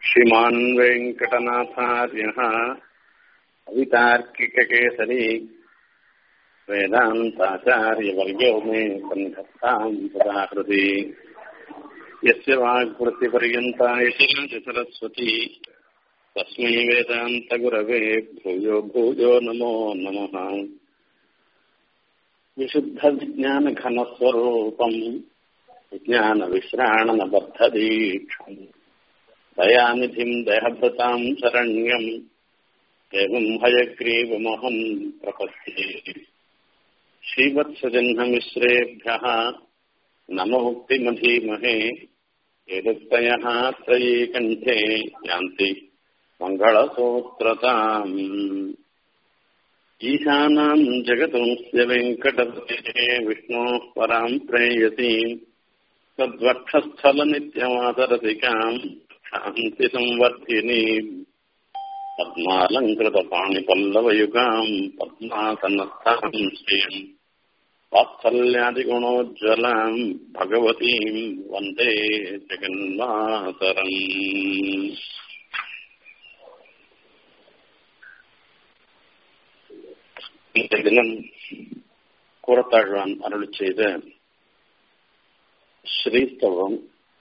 श्रीमान् वेङ्कटनाथार्यः कवितार्किककेसरी वेदान्ताचार्यवर्यो मे सन्धत्ताम् सदा हृदि यस्य वाग्वृत्तिपर्यन्ता यशि सरस्वती तस्मै वेदान्तगुरवे भूयो भूयो नमो नमः विशुद्धविज्ञानघनस्वरूपम् विज्ञानविश्राणनबद्धदीक्षम् दयानिधिम् देहभृताम् शरण्यम् एवम् हयग्रीवमहम् प्रपद्ये श्रीवत्सजह्नमिश्रेभ्यः नमोक्तिमधीमहे एदुक्तयः त्रयी कण्ठे यान्ति मङ्गलसूत्रताम् ईशानाम् जगतंस्य वेङ्कटपते विष्णोः पराम् प्रेयसीम् तद्वक्षस्थलनित्यमातरसिकाम् शान्ति संवर्धिनीम् पद्मालङ्कृतपाणिपल्लवयुगाम् पद्मासनस्थाम् श्रियम् वात्सल्यादिगुणोज्ज्वलाम् भगवतीम् वन्दे जगन्मातरम् இந்த தினம் கூறத்தாழ்வான் அருள் செய்த ஸ்ரீஸ்தவம்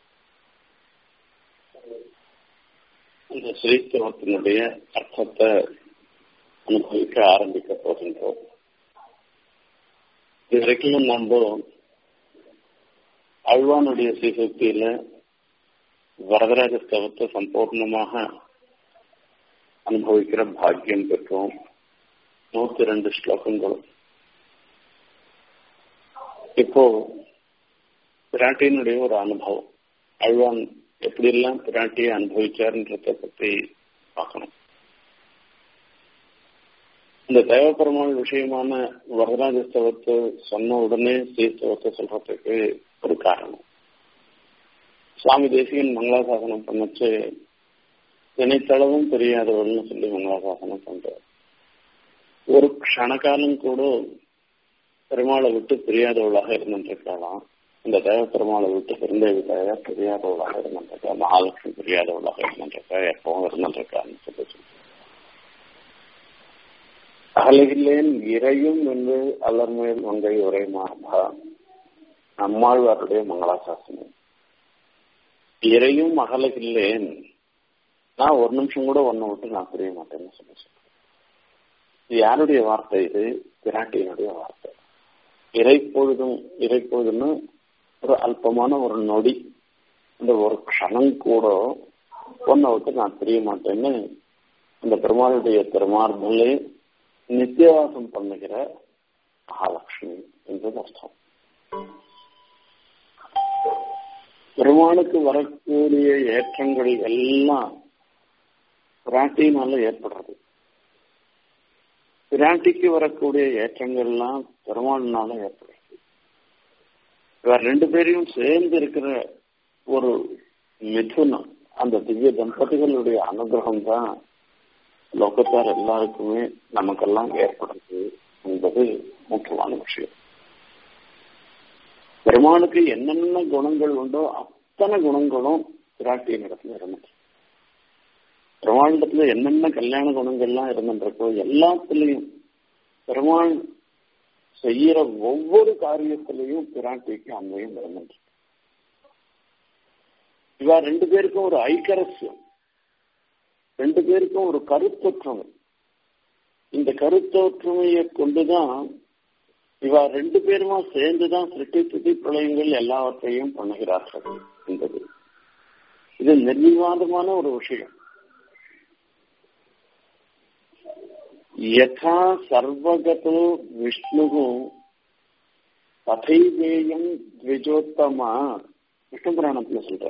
இந்த ஸ்ரீஸ்தவத்தினுடைய அர்த்தத்தை அனுபவிக்க ஆரம்பிக்க போகின்றோம் இதுவரைக்கும் நம்ம அழ்வானுடைய ஸ்ரீசக்தியில வரதராஜ ஸ்தவத்தை சம்பூர்ணமாக அனுபவிக்கிற பாக்கியம் பெற்றோம் நூத்தி ரெண்டு ஸ்லோகங்களும் இப்போ பிராட்டியினுடைய ஒரு அனுபவம் அழ்வான் எப்படி எல்லாம் பிராட்டியை அனுபவிச்சார்ன்றத பத்தி பார்க்கணும் இந்த தேவப்பெருமாள் விஷயமான வரதராஜஸ்தவத்தை சொன்ன உடனே ஸ்ரீஸ்தவத்தை சொல்றதுக்கு ஒரு காரணம் சுவாமி தேசிகன் மங்களாசாசனம் பண்ணச்சு நினைத்தளவும் தெரியாதவள்னு சொல்லி மங்களாசாசனம் பண்றார் ஒரு க்ஷணகாலம் கூட பெருமாளை விட்டு பிரியாதவளாக இருந்திருக்கலாம் இந்த தேவ பெருமாளை விட்டு பெருந்தேவிக்காக தெரியாதவளாக இருந்திருக்கா மகாலட்சுமி தெரியாதவளாக இருந்திருக்கா எப்பவும் இருந்திருக்கான்னு சொல்லி அகலகில்லேன் இறையும் என்று அலர்மேல் மங்கை உரை மார்பா நம்மாழ்வாருடைய மங்களாசாசனம் இறையும் அகலகில்லேன் நான் ஒரு நிமிஷம் கூட ஒன்ன விட்டு நான் புரிய மாட்டேன்னு சொல்லி சொல்றேன் இது யாருடைய வார்த்தை இது பிராட்டியினுடைய வார்த்தை இறைப்பொழுதும் இறைப்பொழுதுன்னு ஒரு அல்பமான ஒரு நொடி இந்த ஒரு க்ஷணம் கூட ஒன்ன விட்டு நான் தெரிய மாட்டேன்னு அந்த பெருமாளுடைய பெருமாள்களே நித்தியவாசம் பண்ணுகிற மகாலட்சுமி என்றது அர்த்தம் பெருமாளுக்கு வரக்கூடிய ஏற்றங்கள் எல்லாம் பிராட்டினால ஏற்படுறது பிராட்டிக்கு வரக்கூடிய ஏற்றங்கள்லாம் பெருமாள்னால ஏற்படுறது இவர் ரெண்டு பேரையும் சேர்ந்து இருக்கிற ஒரு மிதுனம் அந்த திவ்ய தம்பதிகளுடைய அனுகிரகம் தான் லோகத்தார் எல்லாருக்குமே நமக்கெல்லாம் ஏற்படுது என்பது முக்கியமான விஷயம் பெருமாளுக்கு என்னென்ன குணங்கள் உண்டோ அத்தனை குணங்களும் பிராட்டியின் இடத்துல இருந்துச்சு பெருமாளிடத்துல என்னென்ன கல்யாண குணங்கள்லாம் இருந்துருக்கோ எல்லாத்துலயும் பெருமாள் செய்யற ஒவ்வொரு காரியத்திலையும் பிராட்டிக்கு அன்மையும் இருந்துச்சு இவா ரெண்டு பேருக்கும் ஒரு ஐக்கரசியம் ரெண்டு பேருக்கும் ஒரு கருத்தொற்றுமை இந்த கருத்தொற்றுமையை கொண்டுதான் இவா ரெண்டு பேருமா சேர்ந்துதான் சிருஷ்டி சித்தி பிரளயங்கள் எல்லாவற்றையும் பண்ணுகிறார்கள் என்பது இது நிர்விவாதமான ஒரு விஷயம் யதா சர்வகதோ விஷ்ணு ததைவேயம் த்விஜோத்தமா விஷ்ணு புராணத்துல சொல்ற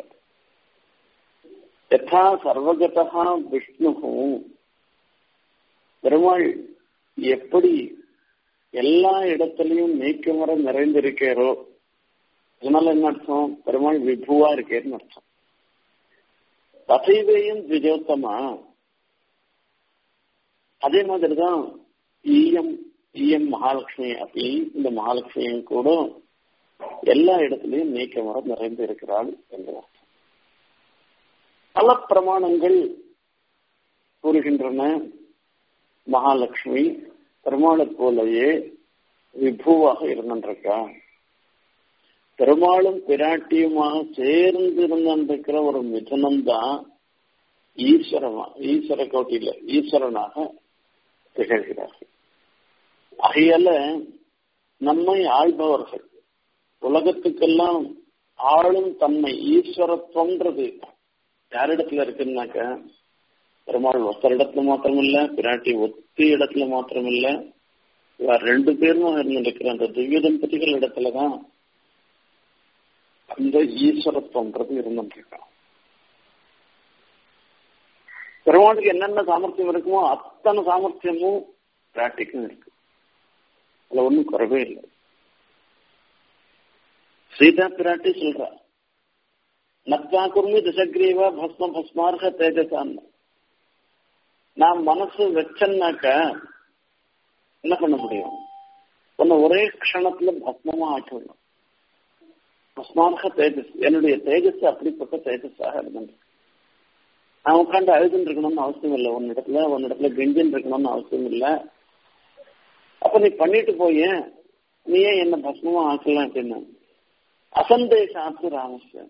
யதா சர்வகதா விஷ்ணு பெருமாள் எப்படி எல்லா இடத்துலையும் நீக்கமர நிறைந்திருக்காரோ அதனால என்ன அர்த்தம் பெருமாள் விபுவா இருக்கேன்னு அர்த்தம் தசைவேயும் திஜோத்தமா அதே மாதிரிதான் ஈயம் ஈயம் மகாலட்சுமி அப்படி இந்த மகாலட்சுமியும் கூட எல்லா இடத்துலையும் நீக்கமர நிறைந்து இருக்கிறாள் என்று அர்த்தம் பல பிரமாணங்கள் கூறுகின்றன மகாலட்சுமி பெருமாளை போலயே விபுவாக இருந்திருக்கா பெருமாளும் பிராட்டியுமாக சேர்ந்து இருந்திருக்கிற ஒரு மிதனம் தான் ஈஸ்வரமா ஈஸ்வர கோட்டியில ஈஸ்வரனாக திகழ்கிறார்கள் ஆகையால நம்மை ஆள்பவர்கள் உலகத்துக்கெல்லாம் ஆளும் தன்மை ஈஸ்வரத்துவன்றது யாரிடத்துல இருக்குன்னாக்க பெருமாள் ஒத்தர் இடத்துல மாத்திரம் இல்ல பிராட்டி ஒத்தி இடத்துல மாத்திரம் இல்ல ரெண்டு பேரும் இருந்திருக்கிற அந்த திவ்ய தம்பதிகள் இடத்துலதான் அந்த ஈஸ்வரத்துவன்றது இருந்துருக்கான் பெருமாளுக்கு என்னென்ன சாமர்த்தியம் இருக்குமோ அத்தனை சாமர்த்தியமும் பிராட்டிக்கும் இருக்கு அதுல ஒன்றும் குறவே இல்லை சீதா பிராட்டி சொல்றா நத்தா குர்மி திசகிரீவா பஸ்ம பஸ்மார்க தேஜசான் நான் மனசு வச்சேன்னாக்க என்ன பண்ண முடியும் உன்னை ஒரே க்ஷணத்துல பஸ்மமா ஆக்கிவிடணும் பஸ்மார்க தேஜஸ் என்னுடைய தேஜஸ் அப்படிப்பட்ட தேஜஸாக இருந்தது நான் உட்காந்து அழுதுன்னு இருக்கணும்னு அவசியம் இல்லை ஒன்னு இடத்துல ஒன்னு இடத்துல கெஞ்சின்னு இருக்கணும்னு அவசியம் இல்லை அப்ப நீ பண்ணிட்டு போய நீ ஏன் என்ன பஸ்மமா ஆக்கலாம் அப்படின்னு அசந்தேசாத்து ராமஸ்ய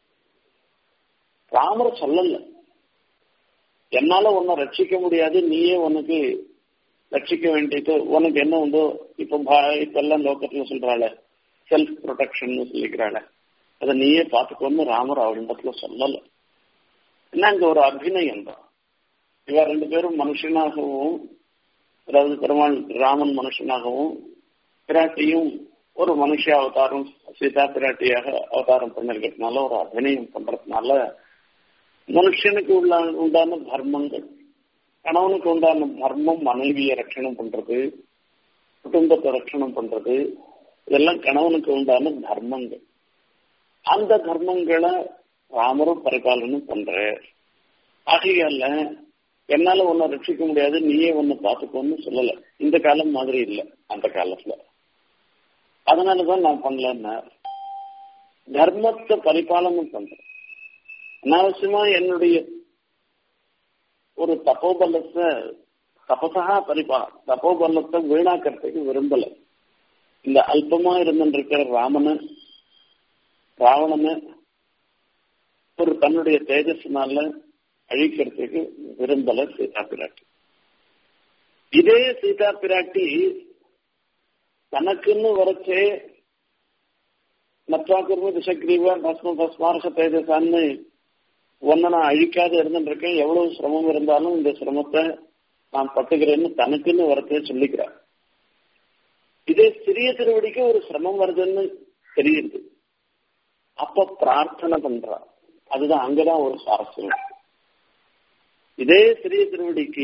ராமர் சொல்லல என்னால உன்னை ரட்சிக்க முடியாது நீயே உனக்கு ரட்சிக்க வேண்டியது உனக்கு என்ன உண்டோ இப்ப இப்ப எல்லாம் லோக்கத்துல சொல்றாள செல்ஃப் ப்ரொடெக்ஷன் சொல்லிக்கிறாள அதை நீயே பார்த்துக்கோன்னு ராமர் அவரிடத்துல சொல்லல என்ன அங்க ஒரு அபிநயம் தான் இவ ரெண்டு பேரும் மனுஷனாகவும் அதாவது பெருமாள் ராமன் மனுஷனாகவும் பிராட்டியும் ஒரு மனுஷ அவதாரம் சீதா பிராட்டியாக அவதாரம் பண்ணிருக்கிறதுனால ஒரு அபிநயம் பண்றதுனால மனுஷனுக்கு உள்ள உண்டான தர்மங்கள் கணவனுக்கு உண்டான தர்மம் மனைவியை ரட்சணம் பண்றது குடும்பத்தை ரட்சணம் பண்றது இதெல்லாம் கணவனுக்கு உண்டான தர்மங்கள் அந்த தர்மங்களை ராமரும் பரிபாலனும் பண்ற ஆகையால என்னால உன்னை ரட்சிக்க முடியாது நீயே ஒன்னு பார்த்துக்கோன்னு சொல்லல இந்த காலம் மாதிரி இல்லை அந்த காலத்துல அதனாலதான் நான் பண்ணலன்னா தர்மத்தை பரிபாலனம் பண்றேன் அனாவசியமா என்னுடைய ஒரு தப்போபலத்தை தபசா பரிபா தப்போபலத்தை வீணாக்கிறதுக்கு விரும்பல இந்த அல்பமா இருந்திருக்கிற ராமனை ராவணனை ஒரு தன்னுடைய தேஜஸ்னால அழிக்கிறதுக்கு விரும்பல சீதா பிராட்டி இதே சீதா பிராட்டி தனக்குன்னு வரச்சே மத்வாக்குர்ம திசக்ரீவா பஸ்ம பஸ்மாரக தேஜசான்னு ஒன்ன நான் அழிக்காத இருந்துருக்கேன் எவ்வளவு சிரமம் இருந்தாலும் இந்த சிரமத்தை நான் பட்டுக்கிறேன்னு தனக்குன்னு வரத்தே சொல்லிக்கிறார் இதே சிறிய திருவடிக்கு ஒரு சிரமம் வருதுன்னு தெரியுது அப்ப பிரார்த்தனை பண்றா அதுதான் அங்கதான் ஒரு சுவாரஸ்யம் இதே சிறிய திருவடிக்கு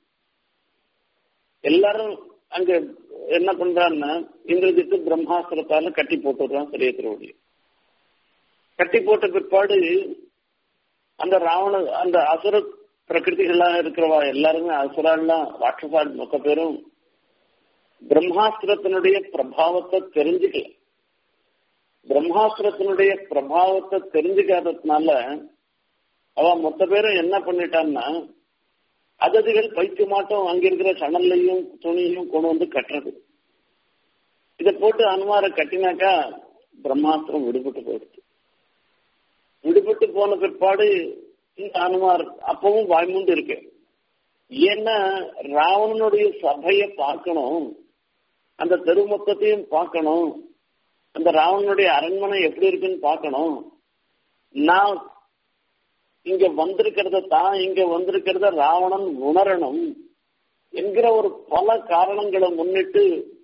எல்லாரும் அங்க என்ன பண்றான்னா இந்திரஜித்து பிரம்மாஸ்திரத்தால கட்டி போட்டுடுறான் சிறிய திருவடி கட்டி போட்ட பிற்பாடு அந்த ராவண அந்த அசுர பிரகிருதிகளா இருக்கிறவா எல்லாருமே அசுராலாம் ராட்சசால் மொத்த பேரும் பிரம்மாஸ்திரத்தினுடைய பிரபாவத்தை தெரிஞ்சுக்கல பிரம்மாஸ்திரத்தினுடைய பிரபாவத்தை தெரிஞ்சுக்காததுனால அவ மொத்த பேரும் என்ன பண்ணிட்டான்னா அததிகள் பைக்க மாட்டோம் அங்க இருக்கிற சணல்லையும் துணியும் கொண்டு வந்து கட்டுறது இதை போட்டு அனுமார கட்டினாக்கா பிரம்மாஸ்திரம் விடுபட்டு போயிடுது விடுபட்டு போன பிற்பாடு இந்த அனுமார் அப்பவும் வாய்மூண்டு இருக்கு ஏன்னா ராவணனுடைய சபையை பார்க்கணும் அந்த தெரு மொத்தத்தையும் பார்க்கணும் அந்த ராவணனுடைய அரண்மனை எப்படி இருக்குன்னு பார்க்கணும் நான் இங்க வந்திருக்கிறத தான் இங்க வந்திருக்கிறத ராவணன் உணரணும் என்கிற ஒரு பல காரணங்களை முன்னிட்டு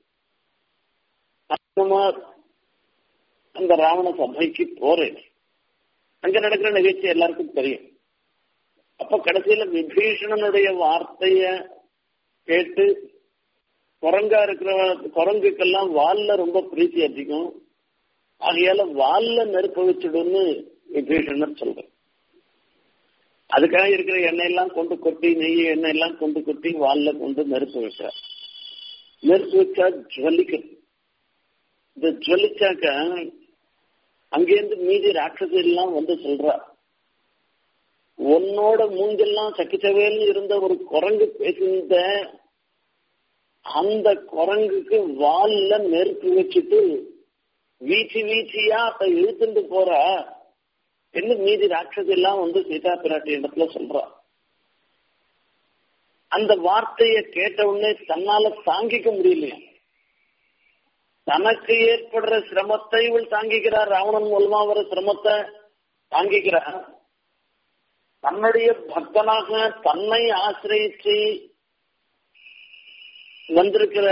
அந்த ராவண சபைக்கு போறேன் அங்க நடக்கிற நிகழ்ச்சி எல்லாருக்கும் தெரியும் அப்ப கடைசியில விபீஷணனுடைய வார்த்தைய கேட்டு குரங்கா இருக்கிற குரங்குக்கெல்லாம் வால்ல ரொம்ப பிரீத்தி அதிகம் ஆகையால வால்ல நெருப்ப வச்சுடுன்னு விபீஷணர் சொல்றேன் அதுக்காக இருக்கிற எண்ணெய் எல்லாம் கொண்டு கொட்டி நெய் எண்ணெய் எல்லாம் கொண்டு கொட்டி வால்ல கொண்டு நெருப்பு வைக்கிறார் நெருப்பு வச்சா ஜுவலிக்கிறது இந்த ஜுவலிச்சாக்க அங்கேருந்து மீதி ராட்சசி எல்லாம் வந்து சொல்றா உன்னோட மூஞ்செல்லாம் சக்கிச்சவேல்னு இருந்த ஒரு குரங்கு பேசியிருந்த அந்த குரங்குக்கு வால்ல நெருப்பு வச்சுட்டு வீச்சு வீச்சியா அப்ப இழுத்துட்டு போற என்ன மீதி ராட்சசி எல்லாம் வந்து சீதா பிராட்டி இடத்துல சொல்றா அந்த வார்த்தையை கேட்ட உடனே தன்னால தாங்கிக்க முடியலையா தனக்கு ஏற்படுற சிரமத்தை இவள் தாங்கிக்கிறார் ராவணன் மூலமா வர சிரமத்தை தாங்கிக்கிறார் தன்னுடைய பக்தனாக தன்னை ஆசிரியிச்சு வந்திருக்கிற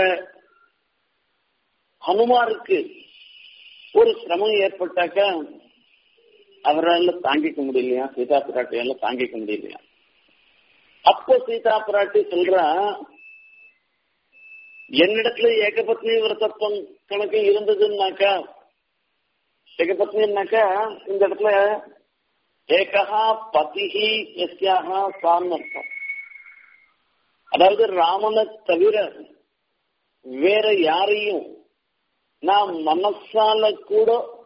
ஹனுமாருக்கு ஒரு சிரமம் ஏற்பட்டாக்க அவரால் தாங்கிக்க முடியலையா சீதா பிராட்டியால தாங்கிக்க முடியலையா அப்போ சீதா பிராட்டி சொல்றா என்னிடத்துல ஏகபத்னி விரதத்துவம் கணக்கு இருந்ததுன்னாக்கா ஏகபத்னின்னாக்கா இந்த இடத்துல ஏகா பதிஹி எஸ்யாக சான்னு அர்த்தம் அதாவது ராமனை தவிர வேற யாரையும் நான் மனசால கூட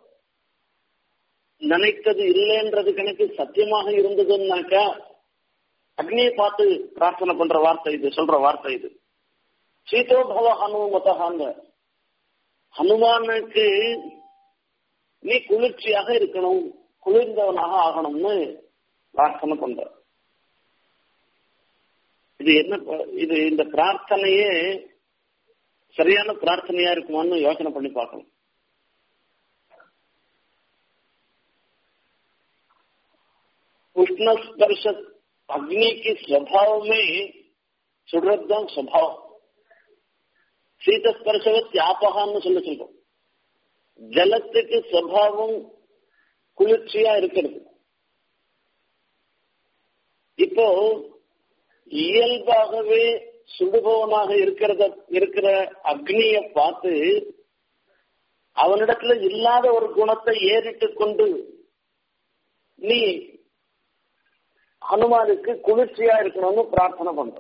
நினைத்தது இல்லைன்றது கணக்கு சத்தியமாக இருந்ததுன்னாக்கா அக்னியை பார்த்து பிரார்த்தனை பண்ற வார்த்தை இது சொல்ற வார்த்தை இது சீதோபவ ஹனுமதகாங்க ஹனுமானுக்கு நீ குளிர்ச்சியாக இருக்கணும் குளிர்ந்தவனாக ஆகணும்னு பிரார்த்தனை பண்ற இது என்ன இது இந்த பிரார்த்தனையே சரியான பிரார்த்தனையா இருக்குமான்னு யோசனை பண்ணி பார்க்கணும் உஷ்ணஸ்பர்ஷ அக்னிக்கு ஸ்வபாவமே சுடுறதுதான் சுவாவம் சீதஸ்பர்ஷவ தியாபகான்னு சொல்ல சொல்றோம் ஜலத்துக்கு சுவாவம் குளிர்ச்சியா இருக்கிறது இப்போ இயல்பாகவே சுடுபவனாக இருக்கிறத இருக்கிற அக்னிய பார்த்து அவனிடத்துல இல்லாத ஒரு குணத்தை ஏறிட்டு கொண்டு நீ ஹனுமானுக்கு குளிர்ச்சியா இருக்கணும்னு பிரார்த்தனை பண்ற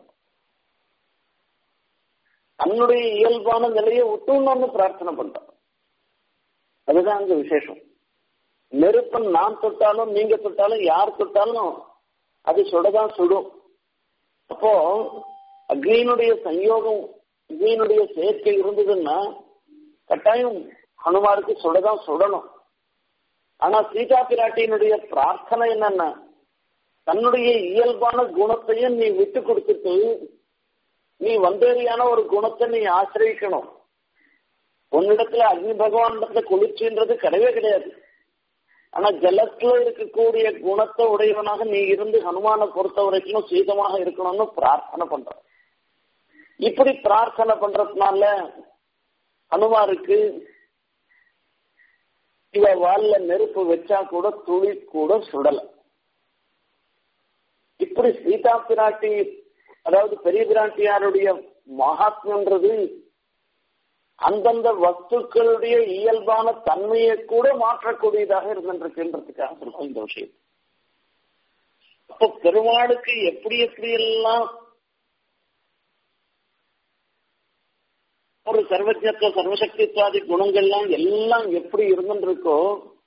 தன்னுடைய இயல்பான நிலையை விட்டுணும்னு பிரார்த்தனை பண்ற அதுதான் அங்க விசேஷம் நெருப்பன் நான் தொட்டாலும் நீங்க தொட்டாலும் யார் தொட்டாலும் அது சுடதான் சுடும் அப்போ அக்னியினுடைய சயோகம் அக்னியினுடைய சேர்க்கை இருந்ததுன்னா கட்டாயம் ஹனுமாருக்கு சுடதான் சுடணும் ஆனா சீதா பிராட்டியினுடைய பிரார்த்தனை என்னன்னா தன்னுடைய இயல்பான குணத்தையும் நீ விட்டு கொடுத்துட்டு நீ வந்தேரியான ஒரு குணத்தை நீ ஆசிரியக்கணும் உன்னிடத்துல அக்னி பகவான் குளிர்ச்சின்றது கிடையவே கிடையாது ஆனா ஜலத்துல இருக்கக்கூடிய குணத்தை உடையவனாக நீ இருந்து ஹனுமானை பொறுத்த வரைக்கும் சீதமாக இருக்கணும்னு பிரார்த்தனை பண்ற இப்படி பிரார்த்தனை பண்றதுனால ஹனுமாருக்கு இவ வால்ல நெருப்பு வச்சா கூட துளி கூட சுடல இப்படி சீதா பிராட்டி அதாவது பெரிய பிராட்டியாருடைய மகாத்மன்றது அந்தந்த வஸ்துக்களுடைய இயல்பான தன்மையை கூட மாற்றக்கூடியதாக இருந்திருக்குன்றதுக்காக சொல்றோம் இந்த விஷயம் அப்போ பெருமாளுக்கு எப்படி எப்படி எல்லாம் ஒரு சர்வஜத்துவ சர்வசக்தித்வாதி குணங்கள்லாம் எல்லாம் எப்படி இருந்துருக்கோ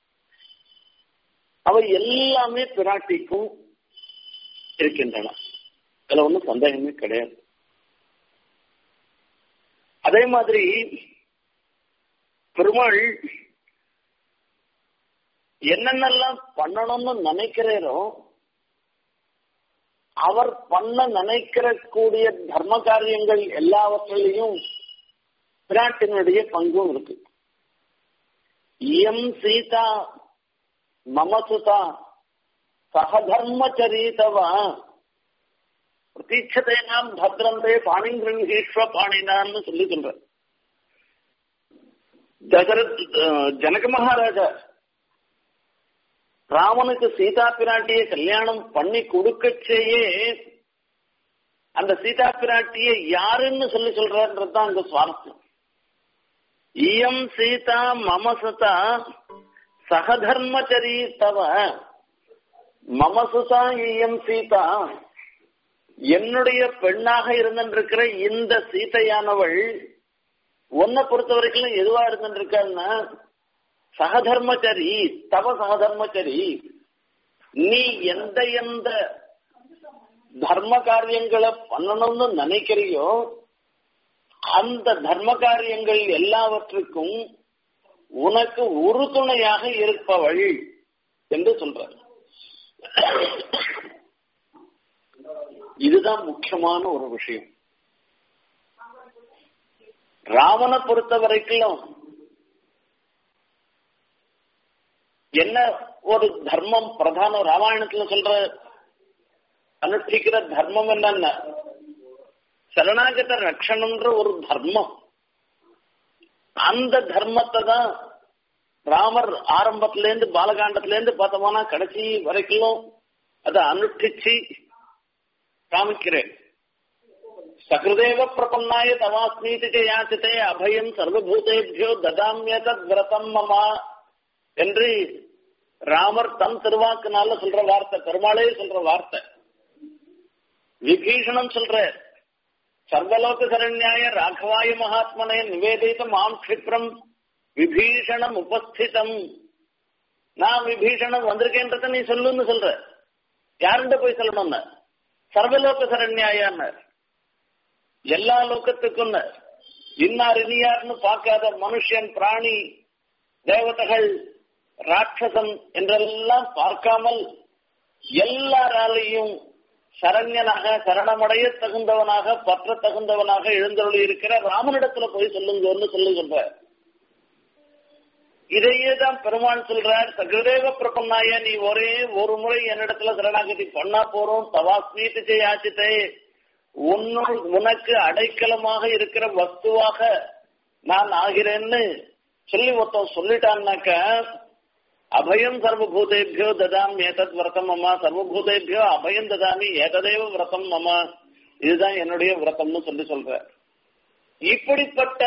அவை எல்லாமே பிராட்டிக்கும் இருக்கின்றன அதுல ஒன்றும் சந்தேகமே கிடையாது அதே மாதிரி பெருமாள் என்னென்னலாம் பண்ணணும்னு நினைக்கிறேரோ அவர் பண்ண நினைக்கிற கூடிய தர்ம காரியங்கள் எல்லாவற்றிலையும் பிராட்டினுடைய பங்கும் இருக்கு எம் சீதா மமசுதா சகதர்மச்சரீதவா பிரதீட்சதேனாம் பத்ரந்தே பாணிங்கிரீஸ்வ பாணினான்னு சொல்லி சொல்ற தசரத் ஜனக மகாராஜா ராமனுக்கு சீதா பிராட்டியை கல்யாணம் பண்ணி கொடுக்கச்சேயே அந்த சீதா பிராட்டியை யாருன்னு சொல்லி சொல்றதுதான் அந்த சுவாரஸ்யம் இயம் சீதா மமசுதா சகதர்மச்சரி தவ மமசுதா இயம் சீதா என்னுடைய பெண்ணாக இருந்திருக்கிற இந்த சீதையானவள் உன்னை பொறுத்த வரைக்கும் எதுவா இருந்திருக்கான்னா சகதர்மச்சரி தவ சகதர்மச்சரி நீ எந்த எந்த தர்ம காரியங்களை பண்ணணும்னு நினைக்கிறியோ அந்த தர்ம காரியங்கள் எல்லாவற்றுக்கும் உனக்கு உறுதுணையாக இருப்பவள் என்று சொல்றார் இதுதான் முக்கியமான ஒரு விஷயம் ராவனை பொறுத்த வரைக்கும் என்ன ஒரு தர்மம் பிரதான ராமாயணத்துல சொல்ற அனுஷ்டிக்கிற தர்மம் என்னன்னா சரணாகத ரட்சணம்ன்ற ஒரு தர்மம் அந்த தர்மத்தை தான் ராமர் ஆரம்பத்துல இருந்து பாலகாண்டத்துல இருந்து பார்த்தோம்னா கடைசி வரைக்கும் அதை அனுஷ்டிச்சு காமிக்கிறேன் சகிருதேவ பிரபன்னாய தவாஸ்மீதி யாச்சித்தே அபயம் சர்வபூதேபியோ ததாமியதத் விரதம் மமா என்று ராமர் தன் திருவாக்குனால சொல்ற வார்த்தை பெருமாளே சொல்ற வார்த்தை விபீஷணம் சொல்ற சர்வலோக சரண்யாய ராகவாய மகாத்மனே நிவேதித்த மாம் க்ஷிப்ரம் விபீஷணம் உபஸ்திதம் நான் விபீஷணம் வந்திருக்கேன்றத நீ சொல்லுன்னு சொல்ற யாருண்ட போய் சொல்லணும்னு சர்வலோக சரண்யாயான்னு எல்லா லோகத்துக்கும் இன்னார் இனியார்னு பார்க்காத மனுஷன் பிராணி தேவதைகள் ராட்சசன் என்றெல்லாம் பார்க்காமல் எல்லாராலையும் சரண்யனாக சரணமடைய தகுந்தவனாக பற்ற தகுந்தவனாக எழுந்தருளி இருக்கிற ராமனிடத்துல போய் சொல்லுங்கன்னு சொல்லுகின்ற இதையே தான் பெருமான் சொல்றார் சகுதேவ பிரபன்னாய நீ ஒரே ஒரு முறை என்னிடத்துல சரணாகதி பண்ணா போறோம் தவாஸ்மீட்டு செய்யாச்சித்தே உன்னுள் உனக்கு அடைக்கலமாக இருக்கிற வஸ்துவாக நான் ஆகிறேன்னு சொல்லி ஒருத்தன் சொல்லிட்டான்னாக்க அபயம் சர்வபூதேபியோ ததாம் ஏதத் விரதம் மமா சர்வபூதேபியோ அபயம் ததாமி ஏததேவ விரதம் மமா இதுதான் என்னுடைய விரதம்னு சொல்லி சொல்ற இப்படிப்பட்ட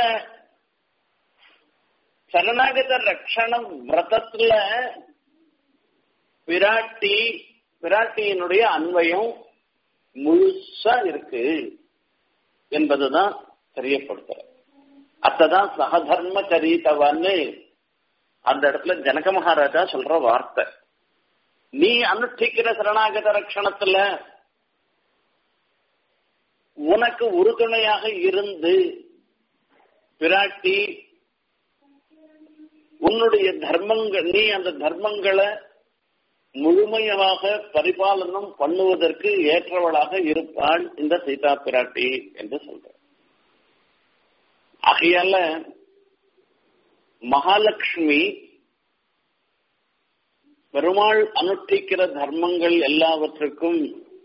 சரணாகத ரட்சணம் விரதத்துல பிராட்டி பிராட்டியினுடைய அன்வயம் முழுசா இருக்கு என்பதுதான் தெரியப்படுத்துற அத்ததான் சகதர்ம சரித்தவன்னு அந்த இடத்துல ஜனக மகாராஜா சொல்ற வார்த்தை நீ அனுஷ்டிக்கிற சரணாகத ரட்சணத்துல உனக்கு உறுதுணையாக இருந்து பிராட்டி உன்னுடைய தர்மங்கள் நீ அந்த தர்மங்களை முழுமையாக பரிபாலனம் பண்ணுவதற்கு ஏற்றவளாக இருப்பாள் இந்த சீதா பிராட்டி என்று சொல்ற ஆகையால மகாலட்சுமி பெருமாள் அனுஷ்டிக்கிற தர்மங்கள் எல்லாவற்றுக்கும்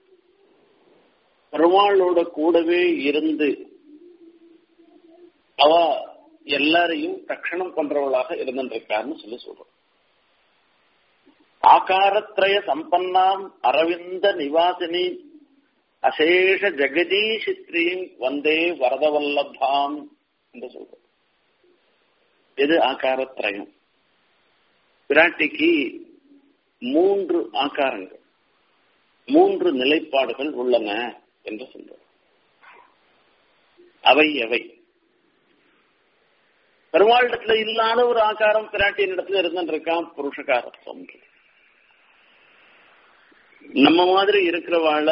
பெருமாளோட கூடவே இருந்து அவ எல்லாரையும் ரட்சணம் பண்றவளாக இருந்திருக்கான்னு சொல்லி சொல்றோம் ஆகாரத்ரய சம்பன்னாம் அரவிந்த நிவாசினி அசேஷ ஜெகதீஷித்ரீம் வந்தே வரதவல்லபாம் என்று சொல்றோம் எது ஆகாரத்ரயம் பிராட்டிக்கு மூன்று ஆகாரங்கள் மூன்று நிலைப்பாடுகள் உள்ளன என்று சொல்றோம் அவை எவை பெருமாளிடத்துல இல்லாத ஒரு ஆகாரம் பிராட்டியின் இடத்துல இருந்துருக்கான் புருஷகாரத்துவம் நம்ம மாதிரி இருக்கிறவாழ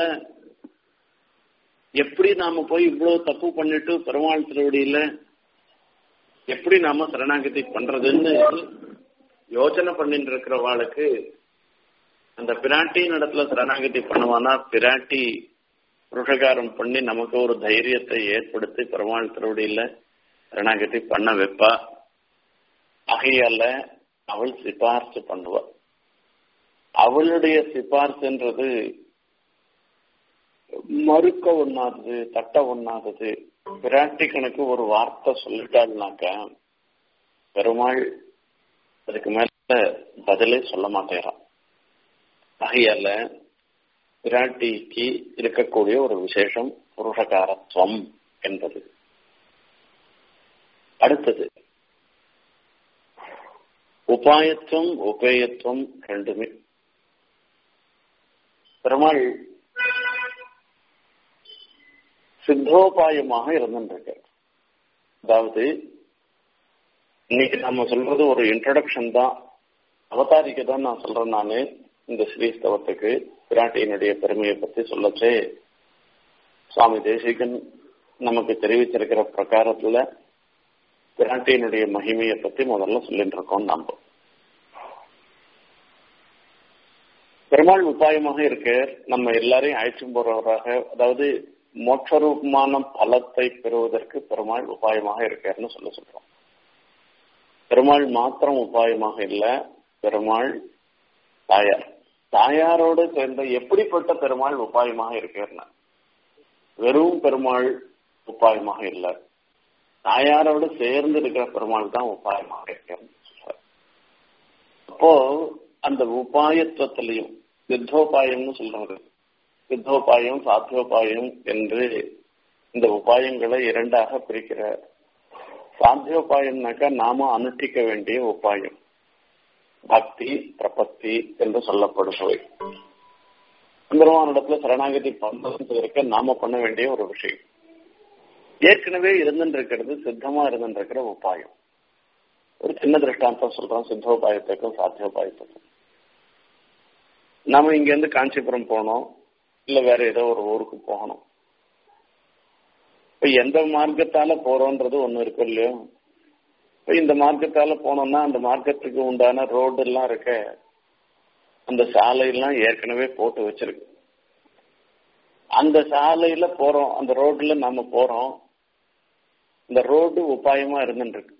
எப்படி நாம போய் இவ்வளவு தப்பு பண்ணிட்டு பெருமாள் திருவடியில எப்படி நாம சரணாகதி பண்றதுன்னு யோசனை பண்ணிட்டு இருக்கிறவாளுக்கு அந்த பிராட்டியின் இடத்துல சரணாகதி பண்ணுவானா பிராட்டி புருஷகாரம் பண்ணி நமக்கு ஒரு தைரியத்தை ஏற்படுத்தி பெருமாள் திருவடியில சரணாகதி பண்ண வைப்பா ஆகையால அவள் சிபார்சு பண்ணுவா அவளுடைய சிபார்சுன்றது மறுக்க ஒண்ணாதது தட்ட ஒண்ணாதது பிராட்டி கணக்கு ஒரு வார்த்தை சொல்லிட்டாள்னாக்க பெருமாள் அதுக்கு மேல பதிலே சொல்ல மாட்டேறான் ஆகையால பிராட்டிக்கு இருக்கக்கூடிய ஒரு விசேஷம் புருஷகாரத்துவம் என்பது அடுத்தது உபாயத்துவம் உபேயத்துவம் ரெண்டுமே பெருமாள் சித்தோபாயமாக இருந்துருக்கு அதாவது இன்னைக்கு நம்ம சொல்றது ஒரு இன்ட்ரடக்ஷன் தான் அவதாரிக்க தான் நான் சொல்றேன் நானு இந்த ஸ்ரீஸ்தவத்துக்கு பிராட்டியினுடைய பெருமையை பத்தி சொல்லச்சே சுவாமி தேசிகன் நமக்கு தெரிவிச்சிருக்கிற பிரகாரத்துல பிராட்டியினுடைய மகிமையை பத்தி முதல்ல சொல்லிட்டு இருக்கோம் நம்ப பெருமாள் உபாயமாக இருக்க நம்ம எல்லாரையும் அழைச்சும் போறவராக அதாவது மோட்சரூபமான பலத்தை பெறுவதற்கு பெருமாள் உபாயமாக இருக்காருன்னு சொல்ல சொல்றோம் பெருமாள் மாத்திரம் உபாயமாக இல்ல பெருமாள் தாயார் தாயாரோடு சேர்ந்த எப்படிப்பட்ட பெருமாள் உபாயமாக இருக்காருன்னா வெறும் பெருமாள் உபாயமாக இல்ல தாயாரோடு சேர்ந்து இருக்கிற பெருமாள் தான் உபாயமாக இருக்காருன்னு சொல்றார் அப்போ அந்த உபாயத்துவத்திலையும் யுத்தோபாயம்னு சொல்றாரு யுத்தோபாயம் சாத்தியோபாயம் என்று இந்த உபாயங்களை இரண்டாக பிரிக்கிறார் சாத்தியோபாயம்னாக்கா நாம அனுஷ்டிக்க வேண்டிய உபாயம் பக்தி பிரபத்தி என்று சொல்லப்படுபவை பெருமானிடத்துல சரணாகதி பண்றதுக்கு நாம பண்ண வேண்டிய ஒரு விஷயம் ஏற்கனவே இருந்துருக்கிறது சித்தமா இருந்துருக்கிற உபாயம் ஒரு சின்ன திருஷ்டாந்தம் சொல்றோம் சித்தோபாயத்துக்கும் சாத்தியோபாயத்துக்கும் நாம இங்க இருந்து காஞ்சிபுரம் போனோம் இல்ல வேற ஏதோ ஒரு ஊருக்கு போகணும் இப்ப எந்த மார்க்கத்தால போறோன்றது ஒண்ணு இருக்கும் இல்லையோ இப்ப இந்த மார்க்கத்தால போனோம்னா அந்த மார்க்கத்துக்கு உண்டான ரோடு எல்லாம் இருக்க அந்த சாலையெல்லாம் ஏற்கனவே போட்டு வச்சிருக்கு அந்த சாலையில போறோம் அந்த ரோட்ல நாம போறோம் இந்த ரோடு உபாயமா இருந்துட்டு இருக்கு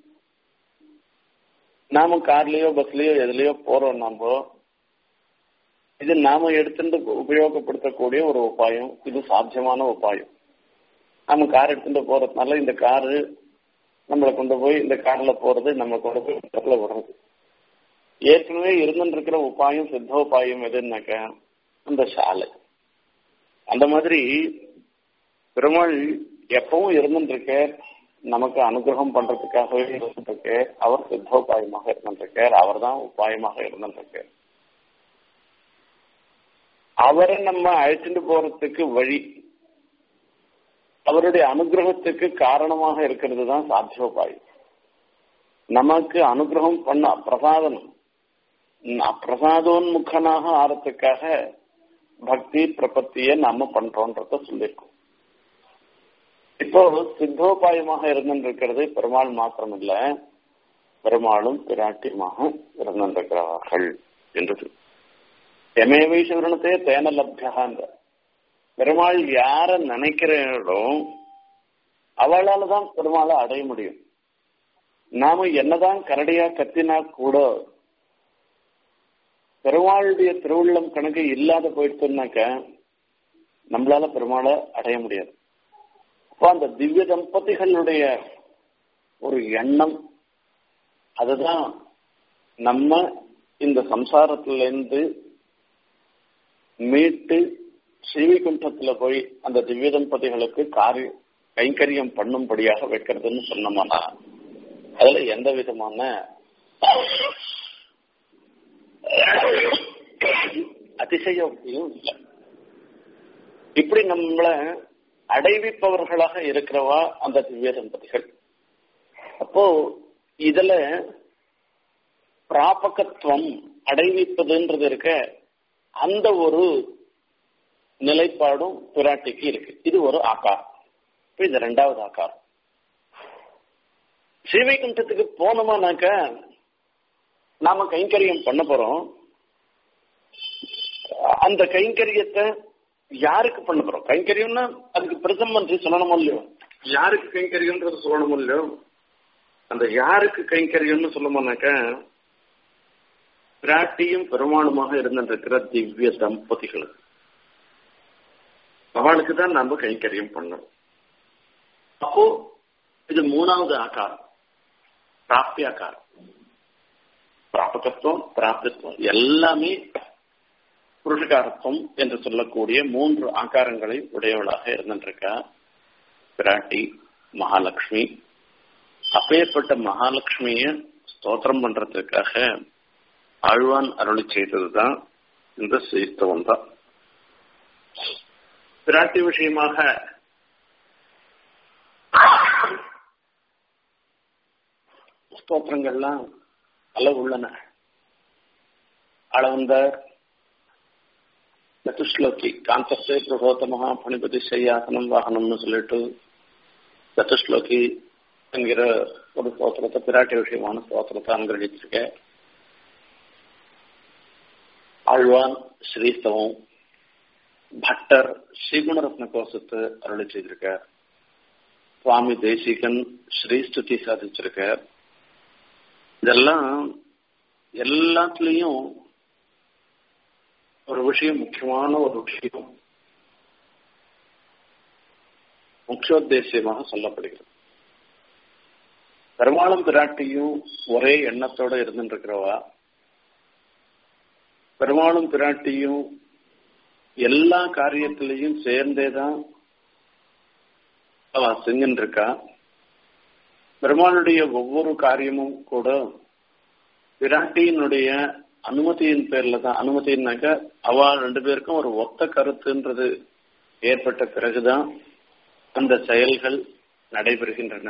நாம கார்லயோ பஸ்லயோ எதுலயோ போறோம் நாம இது நாம எடுத்துட்டு உபயோகப்படுத்தக்கூடிய ஒரு உபாயம் இது சாத்தியமான உபாயம் நம்ம கார் எடுத்துட்டு போறதுனால இந்த காரு நம்மளை கொண்டு போய் இந்த கார்ல போறது நம்ம கொண்டு போய் இடத்துல விடுறது ஏற்கனவே இருந்துட்டு இருக்கிற உபாயம் சித்தோபாயம் எதுனாக்க அந்த சாலை அந்த மாதிரி பெருமாள் எப்பவும் இருந்துட்டு இருக்க நமக்கு அனுகிரகம் பண்றதுக்காகவே இருந்துட்டு அவர் சித்தோபாயமாக இருந்துருக்கார் அவர் தான் உபாயமாக இருந்துருக்கார் அவரை நம்ம அழைச்சிட்டு போறதுக்கு வழி அவருடைய அனுகிரகத்துக்கு காரணமாக இருக்கிறது தான் சாத்தியோபாயம் நமக்கு அனுகிரகம் பண்ண பிரசாதனம் பிரசாதோன்முகனாக ஆறதுக்காக பக்தி பிரபத்திய நாம பண்றோன்றத சொல்லியிருக்கோம் இப்போ சித்தோபாயமாக இருந்திருக்கிறது பெருமாள் மாத்திரம் இல்ல பெருமாளும் பிராட்டியமாக இருந்திருக்கிறார்கள் என்று எமேவை சிவரணத்தே தேன லப்தியான்ற பெருமாள் யார நினைக்கிறோ அவளால தான் பெருமாளை அடைய முடியும் நாம என்னதான் கரடியா கத்தினா கூட பெருமாளுடைய திருவுள்ளம் கணக்கு இல்லாத போயிடுச்சுனாக்க நம்மளால பெருமாளை அடைய முடியாது அப்போ அந்த திவ்ய தம்பதிகளுடைய ஒரு எண்ணம் அதுதான் நம்ம இந்த சம்சாரத்திலிருந்து மீட்டு ஸ்ரீவைகுண்டத்துல போய் அந்த திவ்ய தம்பதிகளுக்கு காரிய கைங்கரியம் பண்ணும்படியாக வைக்கிறதுன்னு சொன்னோம்னா அதுல எந்த விதமான அதிசயோக்தியும் இல்லை இப்படி நம்மள அடைவிப்பவர்களாக இருக்கிறவா அந்த திவ்ய தம்பதிகள் அப்போ இதுல பிராபகத்துவம் அடைவிப்பதுன்றது இருக்க அந்த ஒரு நிலைப்பாடும் பிராட்டிக்கு இருக்கு இது ஒரு ஆக்காரம் இப்ப இது ரெண்டாவது ஆக்காரம் ஸ்ரீவைகுண்டத்துக்கு போனோமானாக்க நாம கைங்கரியம் பண்ண போறோம் அந்த கைங்கரியத்தை யாருக்கு பண்ண போறோம் கைங்கரியம்னா அதுக்கு பிரசம்மன்றி சொல்லணும் இல்லையோ யாருக்கு கைங்கரியம்ன்றது சொல்லணும் இல்லையோ அந்த யாருக்கு கைங்கரியம்னு சொல்லணும்னாக்க பிராட்டியும் பெருமாளுமாக இருந்திருக்கிற திவ்ய தம்பதிகளுக்கு அவளுக்கு தான் நம்ம கைங்கரியம் பண்ணணும் அப்போ இது மூணாவது ஆகாரம் பிராப்தியாக்காரம் பிராபகத்துவம் பிராப்தித்துவம் எல்லாமே புருஷகாரத்துவம் என்று சொல்லக்கூடிய மூன்று ஆகாரங்களை உடையவளாக இருந்திருக்கா பிராட்டி மகாலட்சுமி அப்பேற்பட்ட மகாலட்சுமிய ஸ்தோத்திரம் பண்றதுக்காக ஆழ்வான் அருளி செய்ததுதான் இந்த சீஸ்தவம் தான் பிராட்டி விஷயமாக ஸ்தோத்திரங்கள்லாம் பல உள்ளன அளவந்தார் சதுஷ்லோகி காந்தஸ்தே பிரகோத்தமஹா பணிபதி சையாசனம் வாகனம்னு சொல்லிட்டு சதுஷ்லோகி என்கிற ஒரு ஸ்தோத்திரத்தை பிராட்டி விஷயமான ஸ்தோத்திரத்தை அனுகிரகிச்சிருக்க ஆழ்வான் ஸ்ரீஸ்தவம் பட்டர் ஸ்ரீகுணரத்ன கோஷத்தை அருளி செய்திருக்கார் சுவாமி தேசிகன் ஸ்ரீஸ்துதி சாதிச்சிருக்கார் இதெல்லாம் எல்லாத்துலயும் ஒரு விஷயம் முக்கியமான ஒரு விஷயம் முக்கியோத்தேசியமாக சொல்லப்படுகிறது பெருமாளும் பிராட்டியும் ஒரே எண்ணத்தோட இருந்துருக்கிறவா பெருமாளும் பிராட்டியும் எல்லா காரியத்திலையும் சேர்ந்தேதான் அவ செஞ்சுட்டு இருக்கா பெருமாளுடைய ஒவ்வொரு காரியமும் கூட பிராட்டியினுடைய அனுமதியின் பேர்ல தான் அனுமதினாக்க அவ ரெண்டு பேருக்கும் ஒரு ஒத்த கருத்துன்றது ஏற்பட்ட பிறகுதான் அந்த செயல்கள் நடைபெறுகின்றன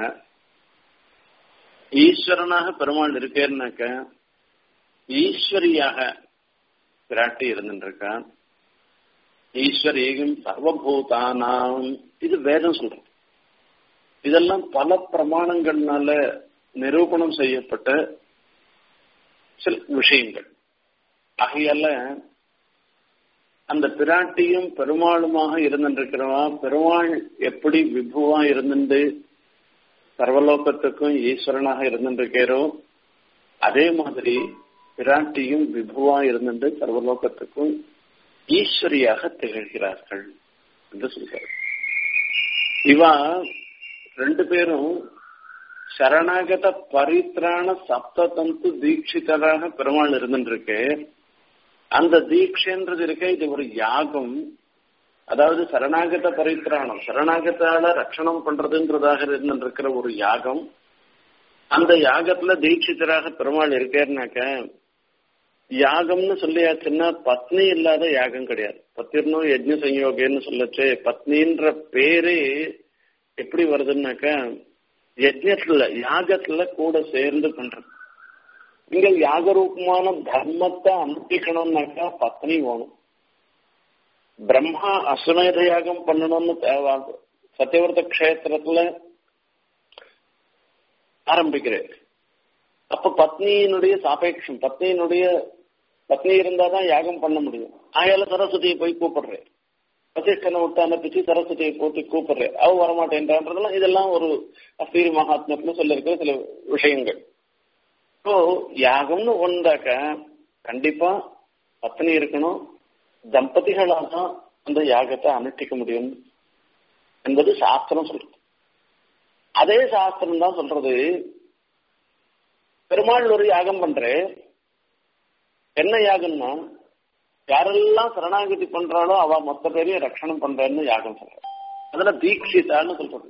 ஈஸ்வரனாக பெருமாள் இருக்கேன்னாக்க ஈஸ்வரியாக பிராட்டி இருந்துருக்கான் ஈஸ்வரேகம் சர்வபூதானாம் இது வேதம் சொல்றோம் இதெல்லாம் பல பிரமாணங்கள்னால நிரூபணம் செய்யப்பட்ட சில விஷயங்கள் ஆகையால அந்த பிராட்டியும் பெருமாளுமாக இருந்துருக்கிறவா பெருமாள் எப்படி விபுவா இருந்துட்டு சர்வலோகத்துக்கும் ஈஸ்வரனாக இருந்துருக்கிறோ அதே மாதிரி பிராட்டியும் விபுவா இருந்துட்டு சர்வலோகத்துக்கும் ஈஸ்வரியாக திகழ்கிறார்கள் என்று சொல்கிறார் இவா ரெண்டு பேரும் சரணாகத பரித்ராண சப்ததந்து தீட்சிதராக பெருமாள் இருந்துருக்கு அந்த தீட்சைன்றது இருக்க இது ஒரு யாகம் அதாவது சரணாகத பரித்ராணம் சரணாகத்தால ரட்சணம் பண்றதுன்றதாக இருந்துருக்கிற ஒரு யாகம் அந்த யாகத்துல தீட்சிதராக பெருமாள் இருக்கேன்னாக்க யாகம்னு சொல்லியாச்சுன்னா பத்னி இல்லாத யாகம் கிடையாது பத்திரனோ யஜ்ன சங்கயோகன்னு சொல்லச்சு பத்னின்ற பேரே எப்படி வருதுன்னாக்க யஜ்னத்துல யாகத்துல கூட சேர்ந்து பண்றது இங்க யாக ரூபமான தர்மத்தை அனுப்பிக்கணும்னாக்கா பத்னி வேணும் பிரம்மா அஸ்வமேத யாகம் பண்ணணும்னு சத்தியவர்த்த கஷேத்திரத்துல ஆரம்பிக்கிறேன் அப்ப பத்னியினுடைய சாபேட்சம் பத்னியினுடைய பத்னி இருந்தாதான் யாகம் பண்ண முடியும் ஆயால சரஸ்வதியை போய் கூப்பிடுறேன் வசிஷ்டனை விட்டு அனுப்பிச்சு சரஸ்வதியை போட்டு கூப்பிடுறேன் அவ வரமாட்டேன்றான்றதெல்லாம் இதெல்லாம் ஒரு அஸ்தீரி மகாத்மத்துல சொல்லிருக்கிற சில விஷயங்கள் இப்போ யாகம்னு ஒன்றாக்க கண்டிப்பா பத்னி இருக்கணும் தம்பதிகளாக தான் அந்த யாகத்தை அனுஷ்டிக்க முடியும் என்பது சாஸ்திரம் சொல்றது அதே சாஸ்திரம் தான் சொல்றது பெருமாள் ஒரு யாகம் பண்றேன் என்ன யாகம்னா யாரெல்லாம் சரணாகதி பண்றாளோ அவ மொத்த பேரையும் ரட்சணம் பண்றேன்னு யாகம் சொல்ற அதுல தீட்சிதான்னு சொல்றது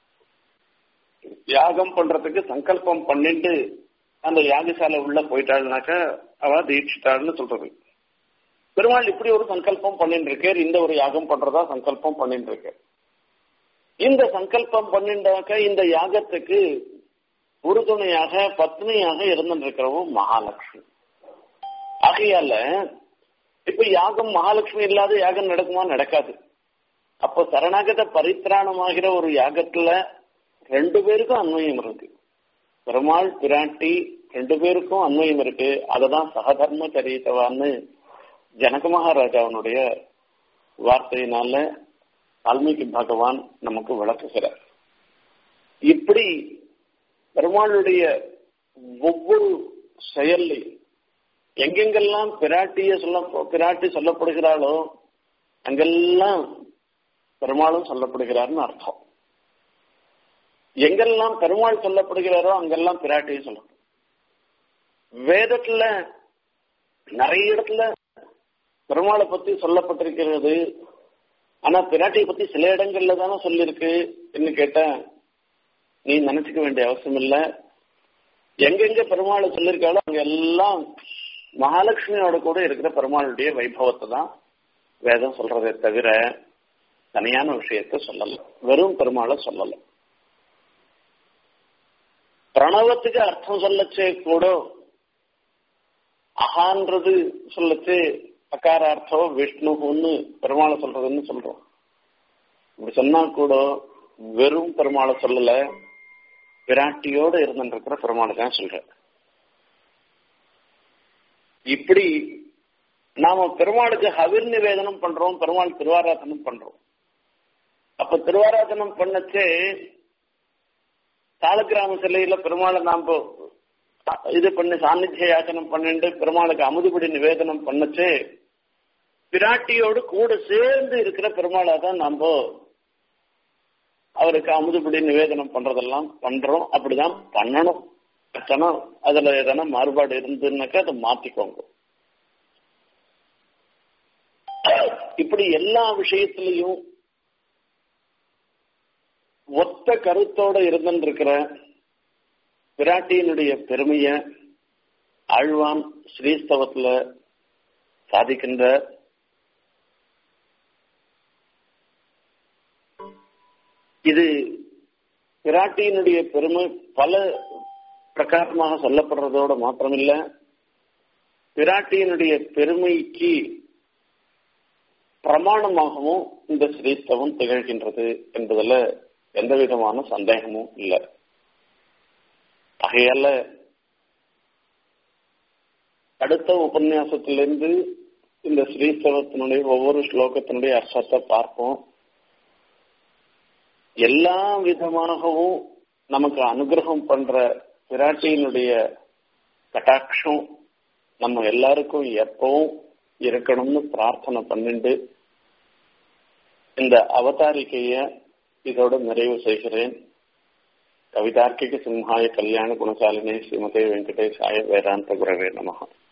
யாகம் பண்றதுக்கு சங்கல்பம் பண்ணிட்டு அந்த யாகசாலை உள்ள போயிட்டாள்னாக்க அவ தீட்சிதாள்னு சொல்றது பெருமாள் இப்படி ஒரு சங்கல்பம் பண்ணிட்டு இருக்கார் இந்த ஒரு யாகம் பண்றதா சங்கல்பம் பண்ணிட்டு இருக்கார் இந்த சங்கல்பம் பண்ணிட்டாக்க இந்த யாகத்துக்கு உறுதுணையாக பத்னியாக இருந்திருக்கிறவும் மகாலட்சுமி ஆகையால இப்ப யாகம் மகாலட்சுமி இல்லாத யாகம் நடக்குமா நடக்காது அப்ப சரணாகத பரித்ராணமாகிற ஒரு யாகத்துல ரெண்டு பேருக்கும் அன்வயம் இருக்கு பெருமாள் பிராட்டி ரெண்டு பேருக்கும் அன்வயம் இருக்கு அததான் சகதர்ம சரித்தவான்னு ஜனக மகாராஜாவனுடைய வார்த்தையினால வால்மீகி பகவான் நமக்கு விளக்குகிறார் இப்படி பெருமாளுடைய ஒவ்வொரு செயல்லையும் எங்கெங்கெல்லாம் பிராட்டிய சொல்ல பிராட்டி சொல்லப்படுகிறாளோ அங்கெல்லாம் பெருமாளும் சொல்லப்படுகிறார்னு அர்த்தம் எங்கெல்லாம் பெருமாள் சொல்லப்படுகிறாரோ அங்கெல்லாம் பிராட்டியும் சொல்லப்படும் வேதத்துல நிறைய இடத்துல பெருமாளை பத்தி சொல்லப்பட்டிருக்கிறது ஆனா பிராட்டியை பத்தி சில இடங்கள்ல தானே சொல்லியிருக்கு என்ன கேட்டா நீ நினைச்சுக்க வேண்டிய அவசியம் இல்ல எங்கெங்க பெருமாளை சொல்லியிருக்காளோ அங்க எல்லாம் மகாலட்சுமியோட கூட இருக்கிற பெருமாளுடைய வைபவத்தை தான் வேதம் சொல்றதே தவிர தனியான விஷயத்த சொல்லல வெறும் பெருமாளை சொல்லல பிரணவத்துக்கு அர்த்தம் சொல்லச்சே கூட அகான்றது சொல்லச்சு அகாரார்த்தோ விஷ்ணுன்னு பெருமாளை சொல்றதுன்னு சொல்றோம் இப்படி சொன்னா கூட வெறும் பெருமாளை சொல்லல பிராட்டியோடு இருந்துருக்கிற பெருமாளை தான் சொல்ற இப்படி நாம பெருமாளுக்கு ஹவிர் நிவேதனம் பண்றோம் பெருமாள் திருவாராதனம் பண்றோம் அப்ப திருவாராதனம் பண்ணச்சே சாலக்கிராம சிலையில பெருமாளை நாம இது பண்ணி சாநித்திய யாச்சனம் பண்ணிட்டு பெருமாளுக்கு அமுதுபடி நிவேதனம் பண்ணச்சு பிராட்டியோடு கூட சேர்ந்து இருக்கிற பெருமாளா தான் நம்ம அவருக்கு அமுதுபடி நிவேதனம் பண்றதெல்லாம் பண்றோம் அப்படிதான் பண்ணணும் கட்டணம் அதுல எதனா மாறுபாடு இருந்துன்னாக்கா அதை மாத்திக்கோங்க இப்படி எல்லா விஷயத்திலையும் ஒத்த கருத்தோட இருந்திருக்கிற பிராட்டியினுடைய பெருமைய ஆழ்வான் ஸ்ரீஸ்தவத்துல சாதிக்கின்ற இது பிராட்டியினுடைய பெருமை பல பிரகாரமாக சொல்லப்படுறதோட மாத்திரமில்ல பிராட்டியினுடைய பெருமைக்கு பிரமாணமாகவும் இந்த ஸ்ரீஸ்தவம் திகழ்கின்றது என்பதுல எந்த விதமான சந்தேகமும் இல்லை ஆகையால அடுத்த உபன்யாசத்திலிருந்து இந்த ஸ்ரீஸ்தவத்தினுடைய ஒவ்வொரு ஸ்லோகத்தினுடைய அர்த்தத்தை பார்ப்போம் எல்லா விதமாகவும் நமக்கு அனுகிரகம் பண்ற பிராட்டியினுடைய கட்டாட்சம் நம்ம எல்லாருக்கும் எப்பவும் இருக்கணும்னு பிரார்த்தனை பண்ணிட்டு இந்த அவதாரிக்கைய இதோட நிறைவு செய்கிறேன் கவிதார்க்கிக சிம்ஹாய கல்யாண குணசாலினே ஸ்ரீமதே வெங்கடேஷாய வேதாந்த குரவே நமகா